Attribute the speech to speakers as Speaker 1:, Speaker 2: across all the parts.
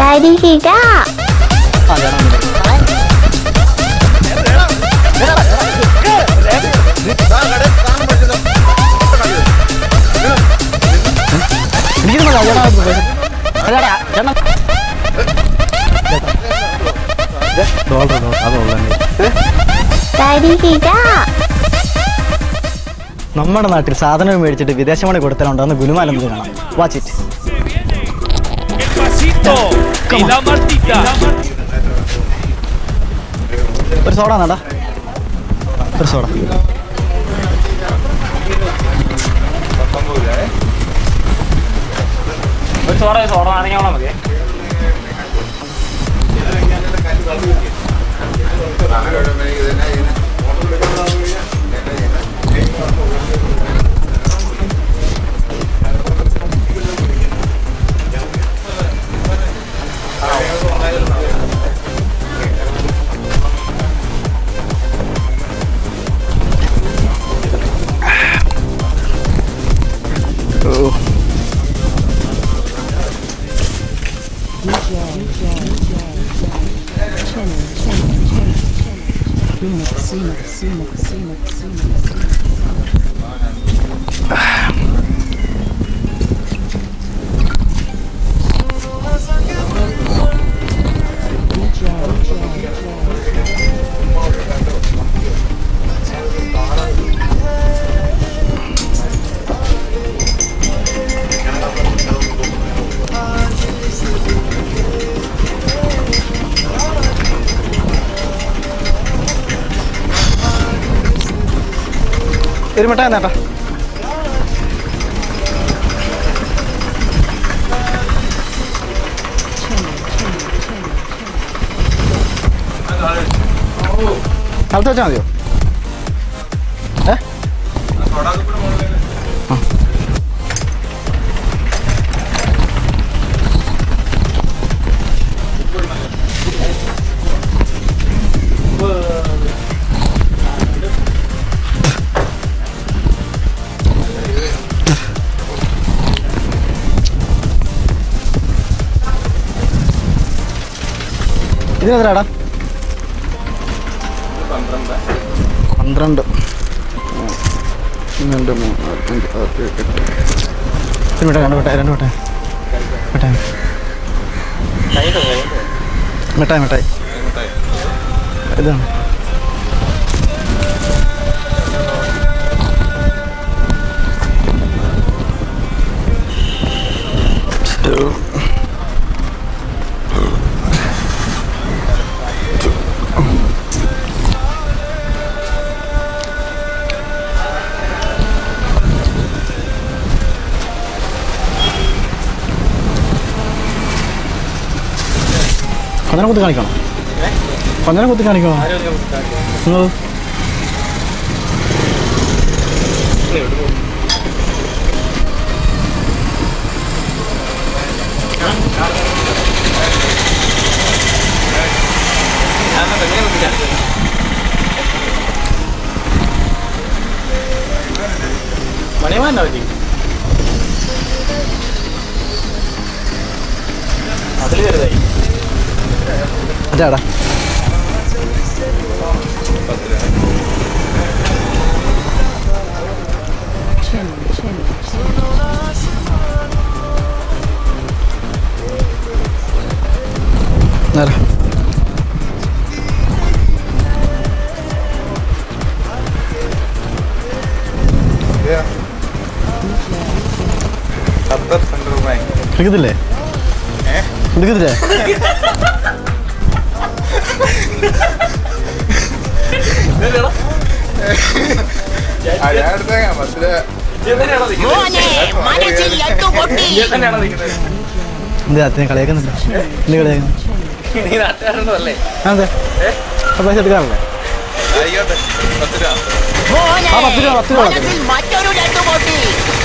Speaker 1: തരികിട
Speaker 2: ആ ചേട്ടാ ഉണ്ട്. എനിക്കൊന്നും വേണ്ട, ചേട്ടാ അത് പോയി. ചേട്ടാ, ചേട്ടാ. ദേ, ഡോളർ ഡോളർ അതുള്ള
Speaker 1: തരികിട
Speaker 2: നമ്മുടെ നാട്ടിൽ സാധനം മേടിച്ചിട്ട് വിദേശ മണി കൊടുത്തലുണ്ടെന്ന് ഗുലുമാലെന്ന് കാണാം watch it
Speaker 3: El pasito y la martita.
Speaker 2: ഒരു സോഡ എന്നാടാ ഒരു സോഡ
Speaker 3: ഒരു സോഡ സോഡ നാരങ്ങ മതി
Speaker 2: ഒരു മിഠായി നേട്ടാ അടുത്ത് വെച്ചാൽ മതിയോ ഏ ആ. ഇതിനെതിരാടാ പന്ത്രണ്ട് രണ്ട് മൂന്ന് നാല് അഞ്ച് ആറ് ഏഴ് എട്ട് ഒരു മിഠായി രണ്ട് മിഠായി രണ്ട് മിഠായി മിഠായി മിഠായി മിഠായി ഇതാണ് കൊഞ്ഞനെ കുത്തി കാണിക്കണം കൊഞ്ഞനെ കുത്തി കാണിക്കണോ നിങ്ങൾ
Speaker 3: മണിമാനാ പറ്റി അതിൽ ചെറുതായി
Speaker 2: അതാടാ നേരെ
Speaker 4: ഖത്തർ സെൻട്രൽ ബാങ്ക്
Speaker 2: എടുക്കത്തില്ലേ എടുക്കത്തില്ലേ
Speaker 4: ആ ഞാൻ എടുത്തേക്കാം പത്തില്
Speaker 3: തന്നെയാണോ നിൽക്കുന്നത്
Speaker 2: എന്ത് അച്ഛനെ കളിയാക്കുന്നില്ല എന്ത് കളിയാക്കുന്നു
Speaker 3: നീ നാട്ടുകാരനല്ലേ
Speaker 2: അതെ ആ പൈസ എടുക്കാറില്ലേ
Speaker 4: ആയിക്കോട്ടെ പത്ത് രൂപ
Speaker 2: ആ പത്ത് രൂപ പത്ത് രൂപ പത്ത് രൂപ
Speaker 1: മറ്റൊരു രണ്ടു കോട്ടി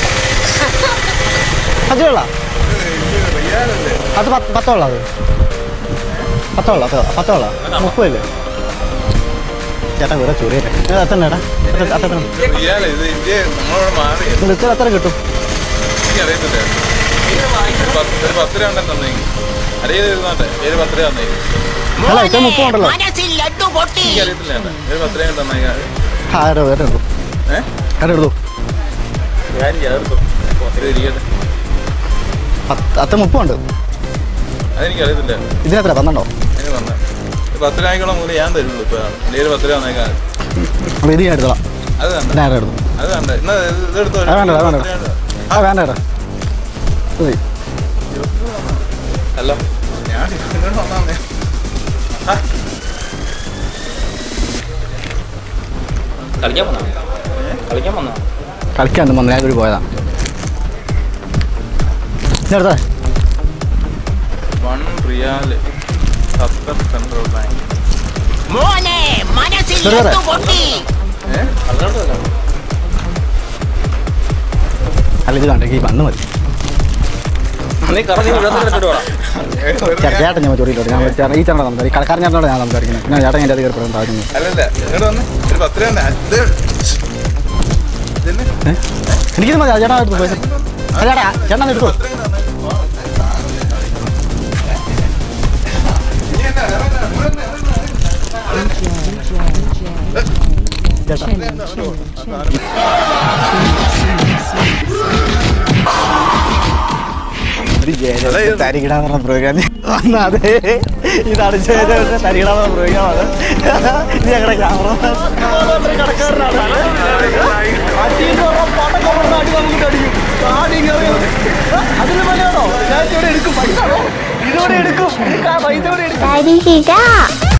Speaker 2: പത്ത് രൂപ
Speaker 4: റിയാലല്ലേ
Speaker 2: അത് പത്ത് പത്തോളാ അത് പത്തോളാ പത്തോളാ മുപ്പതില്ലേ ചേട്ടാ വേറെ ചൊറിയല്ലേ ഇത് എത്ര എടാ അത്ര
Speaker 4: റിയാല ഇത് ഇന്ത്യ നമ്മളോട് മാറി
Speaker 2: ഇത് എത്ര എത്ര കിട്ടും
Speaker 4: എനിക്ക് അറിയത്തില്ല പത്ത് ഒരു പത്ത് രൂപ ഉണ്ടെന്ന് തന്നേക്ക് അല്ലെങ്കിൽ ഇരുന്നോട്ടെ ഒരു പത്ത് രൂപ തന്നേക്ക്
Speaker 2: അല്ല ഇത്ര മുപ്പത് ഉണ്ടല്ലോ
Speaker 1: മനസ്സിൽ ലഡ്ഡു പൊട്ടി
Speaker 4: എനിക്കറിയത്തില്ല ഏട്ടാ. ഒരു പത്ത് രൂപ തന്നേക്കാം
Speaker 2: ആ എടുത്തു വേറെ എടുത്തു
Speaker 4: ഏഹ്
Speaker 2: വേറെ എടുത്തു
Speaker 3: ഞാൻ ചേർത്തു
Speaker 4: ഇത് ഇരിക്കട്ടെ
Speaker 2: പത്ത് അത്ര മുപ്പതുണ്ട്
Speaker 4: അതെനിക്കറിയത്തില്ല
Speaker 2: ഇതിനെത്ര പന്ത്രണ്ടോ
Speaker 4: അതിന് വന്ന പത്ത് രൂപയ്ക്കുള്ള മൂല്യം ഞാൻ തരുള്ളൂ ഇപ്പൊ എൻ്റെ ഒരു പത്ത് രൂപ തന്നേക്കാം
Speaker 2: അപ്പോൾ ഇത് ഞാൻ എടുത്തോളാം
Speaker 4: അത് വേണ്ട
Speaker 2: ഞാൻ ആരുടെ എടുത്തു
Speaker 4: അത് വേണ്ട എന്നാ ഇത് ഇതെടുത്തോ
Speaker 2: അത് വേണ്ട, അത് വേണ്ട.
Speaker 4: പത്ത് രൂപ
Speaker 2: ആ വേണ്ട ഏട്ടാ ഇത് മതി.
Speaker 4: അല്ല ഞാൻ ഇങ്ങോട്ട് വന്നാന്നേ
Speaker 3: കളിക്കാൻ വന്നാ കളിക്കാൻ വന്നാ
Speaker 2: കളിക്കാൻ വന്നു ഞാൻ ഒരു പോയതാ ഞാൻ എടുത്താ
Speaker 4: one riyal Qatar central bank
Speaker 1: മോനെ മനസ്സിൽ
Speaker 2: ചെറുകഥ.
Speaker 1: ലഡ്ഡു പൊട്ടി
Speaker 4: ഏഹ്
Speaker 3: കളിക്കാൻ
Speaker 2: അല്ല ഇത് കണ്ടേ ഈ വന്ന് മതി
Speaker 3: നീ കറങ്ങി വിടത്തിലെടുത്തിട്ട് വേണം
Speaker 2: ചേട്ടാ ചേട്ടൻ ഞാൻ ചോദിയില്ലോട്ട് ഞാൻ ചേട്ടൻ ഈ ചേട്ടൻ സംസാരിക്കും കടക്കാരനോട് ഞാൻ സംസാരിക്കുന്നത് പിന്നെ ചേട്ടൻ എൻ്റെ അത് കയറിപ്പെടും താഴ്ന്നു
Speaker 4: അല്ലല്ല ഇങ്ങോട്ട് വന്ന് ഒരു പത്ത് രൂപ തന്നെ ഇത് ഇതിന്
Speaker 2: എനിക്കിത് മതി ചേട്ടാ എടുത്തു പോയി ആ, ചേട്ടാ ചേട്ടൻ എടുത്തു
Speaker 4: പത്ത് രൂപ തന്നെ ഇനി എന്നാ വേറെ എന്നാ? ഇവിടെ എന്നാ? ഇവിടെ എന്നാ?
Speaker 2: ചേട്ടാ ഒരു ജയചന്ദ്രൻ തരികിടാന്ന് പറഞ്ഞ പ്രോഗ്രാം വന്ന അതെ ഇതാണ് ജയചന്ദ്രൻ തരികിടാന്ന് പറഞ്ഞ പ്രോഗ്രാം ആണ് ഇത് ഞങ്ങളുടെ ക്യാമറ അതിന് മലയാണോ ഞാൻ ഇവിടെ എടുക്കും പൈസ ഇതോടെ എടുക്കും പൈസ ഇവിടെ എടുക്കും
Speaker 5: തരികിട